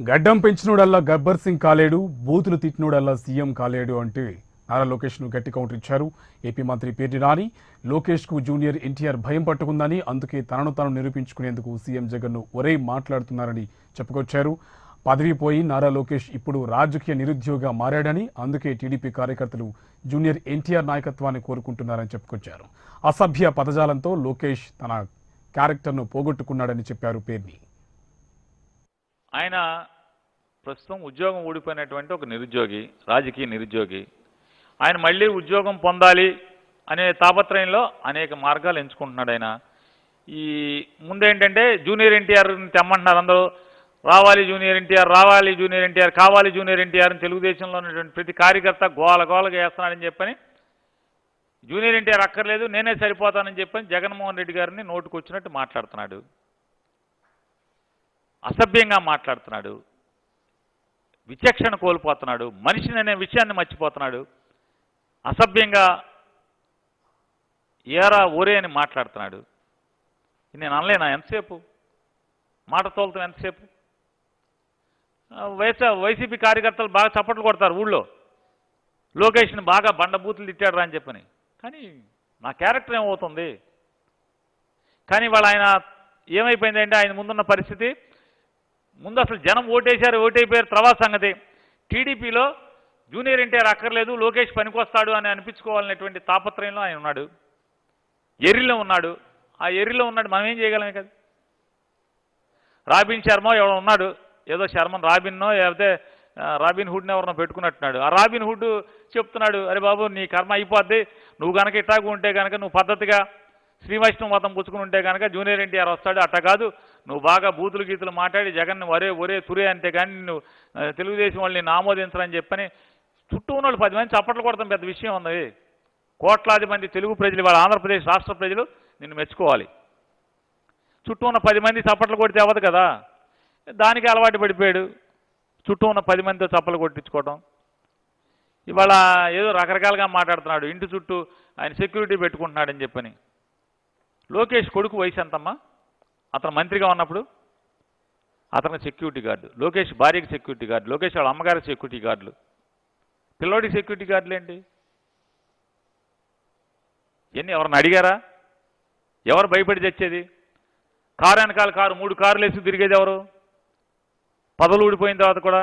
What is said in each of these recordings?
గడ్డం పెంచినోడల్లా గబ్బర్ సింగ్ కాలేడు బూతులు తిట్టినోడల్లా సీఎం కాలేడు అంటే నారా లోకేష్ ను గట్టి కౌంటర్ ఇచ్చారు ఏపీ మంత్రి పేర్ని నాని లోకేష్ కు జూనియర్ ఎన్టీఆర్ భయం పట్టుకుందని అందుకే తనను తాను నిరూపించుకునేందుకు సీఎం జగన్ ను ఒరే మాట్లాడుతున్నారని చెప్పుకొచ్చారు పదవి పోయి నారా లోకేష్ ఇప్పుడు రాజకీయ నిరుద్యోగిగా మారాడని అందుకే టీడీపీ కార్యకర్తలు జూనియర్ ఎన్టీఆర్ నాయకత్వాన్ని కోరుకుంటున్నారని చెప్పుకొచ్చారు అసభ్య పదజాలంతో లోకేష్ తన క్యారెక్టర్ను పోగొట్టుకున్నాడని చెప్పారు పేర్ని ఆయన ప్రస్తుతం ఉద్యోగం ఊడిపోయినటువంటి ఒక నిరుద్యోగి రాజకీయ నిరుద్యోగి ఆయన మళ్ళీ ఉద్యోగం పొందాలి అనే తాపత్రయంలో అనేక మార్గాలు ఎంచుకుంటున్నాడు ఆయన ఈ ముందేంటంటే జూనియర్ ఎన్టీఆర్ తెమ్మంటున్నారు అందరూ రావాలి జూనియర్ ఎన్టీఆర్ రావాలి జూనియర్ ఎన్టీఆర్ కావాలి జూనియర్ ఎన్టీఆర్ అని తెలుగుదేశంలో ఉన్నటువంటి ప్రతి కార్యకర్త గోల గోలగా వేస్తున్నాడని చెప్పని జూనియర్ ఎన్టీఆర్ అక్కర్లేదు నేనే సరిపోతానని చెప్పని జగన్మోహన్ రెడ్డి గారిని నోటుకొచ్చినట్టు మాట్లాడుతున్నాడు అసభ్యంగా మాట్లాడుతున్నాడు విచక్షణ కోల్పోతున్నాడు మనిషిని అనే విషయాన్ని మర్చిపోతున్నాడు అసభ్యంగా ఏరా ఊరే అని మాట్లాడుతున్నాడు నేను అనలేనా ఎంతసేపు మాట తోలుతాం ఎంతసేపు ఆ, వైఎస్ఆ వైసీపీ కార్యకర్తలు బాగా చప్పట్లు కొడతారు ఊళ్ళో లోకేష్ని బాగా బండబూతులు తిట్టాడు అని చెప్పని కానీ నా క్యారెక్టర్ ఏమవుతుంది కానీ వాళ్ళ ఆయన ఏమైపోయింది అంటే ఆయన ముందున్న పరిస్థితి ముందు అసలు జనం ఓటేశారు ఓటైపోయారు తర్వాత సంగతి టీడీపీలో జూనియర్ ఎన్టీఆర్ అక్కర్లేదు లోకేష్ పనికొస్తాడు అని అనిపించుకోవాలనేటువంటి తాపత్రయంలో ఆయన ఉన్నాడు ఎర్రిలో ఉన్నాడు ఆ ఎర్రిలో ఉన్నాడు మనం ఏం చేయగలమే కదా రాబిన్ శర్మ ఎవడో ఉన్నాడు ఏదో శర్మన్ రాబిన్నో లేకపోతే ఆ, రాబిన్ హుడ్ని ఎవరినో పెట్టుకున్నట్టున్నాడు ఆ రాబిన్ హుడ్ చెప్తున్నాడు అరే బాబు నీ కర్మ అయిపోద్ది నువ్వు కనుక ఇట్టాగు ఉంటే కనుక నువ్వు పద్ధతిగా శ్రీ వైష్ణవ మతం పుచ్చుకుని ఉంటే కనుక జూనియర్ ఎన్టీఆర్ వస్తాడు అట్ట కాదు నువ్వు బాగా బూతులు గీతులు మాట్లాడి జగన్ ఒరే ఒరే తురే అంతే కానీ నువ్వు తెలుగుదేశం వాళ్ళని నిన్ను ఆమోదించరని చెప్పని చుట్టూ ఉన్న వాళ్ళు పది మంది చప్పట్లు కొడతాం పెద్ద విషయం ఉంది కోట్లాది మంది తెలుగు ప్రజలు వాళ్ళ ఆంధ్రప్రదేశ్ రాష్ట్ర ప్రజలు నిన్ను మెచ్చుకోవాలి చుట్టూ ఉన్న పది మంది చప్పట్లు కొడితే అవ్వదు కదా దానికి అలవాటు పడిపోయాడు చుట్టూ ఉన్న పది మందితో చప్పలు కొట్టించుకోవడం ఇవాళ ఏదో రకరకాలుగా మాట్లాడుతున్నాడు ఇంటి చుట్టూ ఆయన సెక్యూరిటీ పెట్టుకుంటున్నాడని చెప్పని లోకేష్ కొడుకు వయసు ఎంతమ్మా అతను మంత్రిగా ఉన్నప్పుడు అతనికి సెక్యూరిటీ గార్డు లోకేష్ భార్యకి సెక్యూరిటీ గార్డు లోకేష్ వాళ్ళ అమ్మగారికి సెక్యూరిటీ గార్డులు పిల్లోడికి సెక్యూరిటీ గార్డులు ఏంటి ఎన్ని ఎవరిని అడిగారా ఎవరు భయపడి తెచ్చేది కారు వెనకాల కారు మూడు కార్లు వేసి తిరిగేది ఎవరు పదవులు ఊడిపోయిన తర్వాత కూడా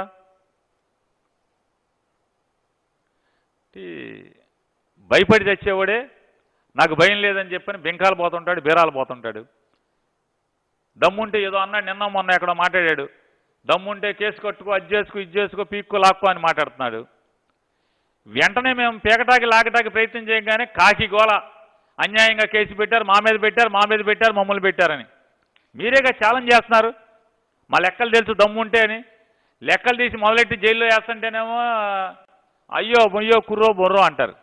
ఈ భయపడి తెచ్చేవాడే నాకు భయం లేదని చెప్పని బెంకాలు పోతుంటాడు బీరాలు పోతుంటాడు దమ్ముంటే ఏదో అన్నాడు నిన్న మొన్న ఎక్కడో మాట్లాడాడు దమ్ముంటే కేసు కట్టుకో అది చేసుకో ఇది చేసుకో పీక్కో లాక్కో అని మాట్లాడుతున్నాడు వెంటనే మేము పీకటాకి లాగటాకి ప్రయత్నం చేయగానే కాకి గోల అన్యాయంగా కేసు పెట్టారు మా మీద పెట్టారు మా మీద పెట్టారు మమ్మల్ని పెట్టారని మీరేగా ఛాలెంజ్ చేస్తున్నారు మా లెక్కలు తెలుసు దమ్ముంటే అని లెక్కలు తీసి మొదలెట్టి జైల్లో వేస్తుంటేనేమో అయ్యో మొయ్యో కుర్రో బొర్రో అంటారు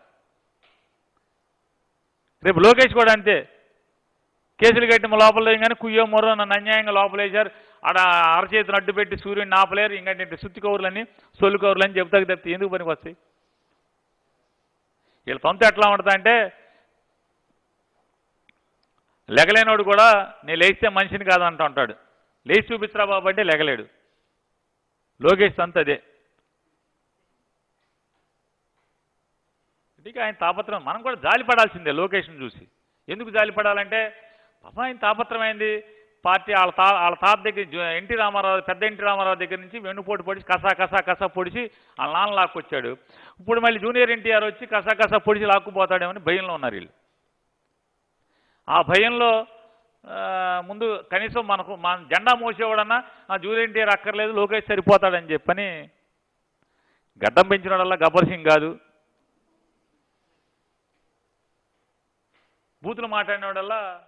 రేపు లోకేష్ కూడా అంతే కేసులు కట్టి మా లోపల కానీ కుయ్యో మొర్రో నన్ను అన్యాయంగా లోపలేశారు ఆడ అరచేతిని అడ్డు పెట్టి సూర్యుడిని ఆపలేరు ఇంకంటే సుత్తి కౌరులని సొల్లు కౌరులని చెబుతాకి తప్పితే ఎందుకు పనికి వస్తాయి వీళ్ళ తొంత ఎట్లా ఉంటుంది అంటే లెగలేనోడు కూడా నేను లేస్తే మనిషిని కాదంటూ ఉంటాడు లేచి చూపించరా బాబు అంటే లెగలేడు లోకేష్ తంత అదే ఇక ఆయన తాపత్రం మనం కూడా జాలి పడాల్సిందే లోకేష్ని చూసి ఎందుకు జాలి పడాలంటే పాపం ఆయన తాపత్రం అయింది పార్టీ వాళ్ళ తా వాళ్ళ తాత దగ్గర జు- ఎన్టీ రామారావు పెద్ద ఎన్టీ రామారావు దగ్గర నుంచి వెన్నుపోటు పొడిచి కసా కసా కసా పొడిచి వాళ్ళ నాన్న లాక్కొచ్చాడు ఇప్పుడు మళ్ళీ జూనియర్ ఎన్టీఆర్ వచ్చి కసా కసా పొడిచి లాక్కుపోతాడేమని భయంలో ఉన్నారు వీళ్ళు ఆ భయంలో ఆ, ముందు కనీసం మనకు మన జెండా మోసేవాడన్నా ఆ జూనియర్ ఎన్టీఆర్ అక్కర్లేదు లోకేష్ సరిపోతాడని చెప్పని గడ్డం పెంచినోడల్లా గబ్బర్ సింగ్ కాదు బూతులు మాట్లాడినోడల్లా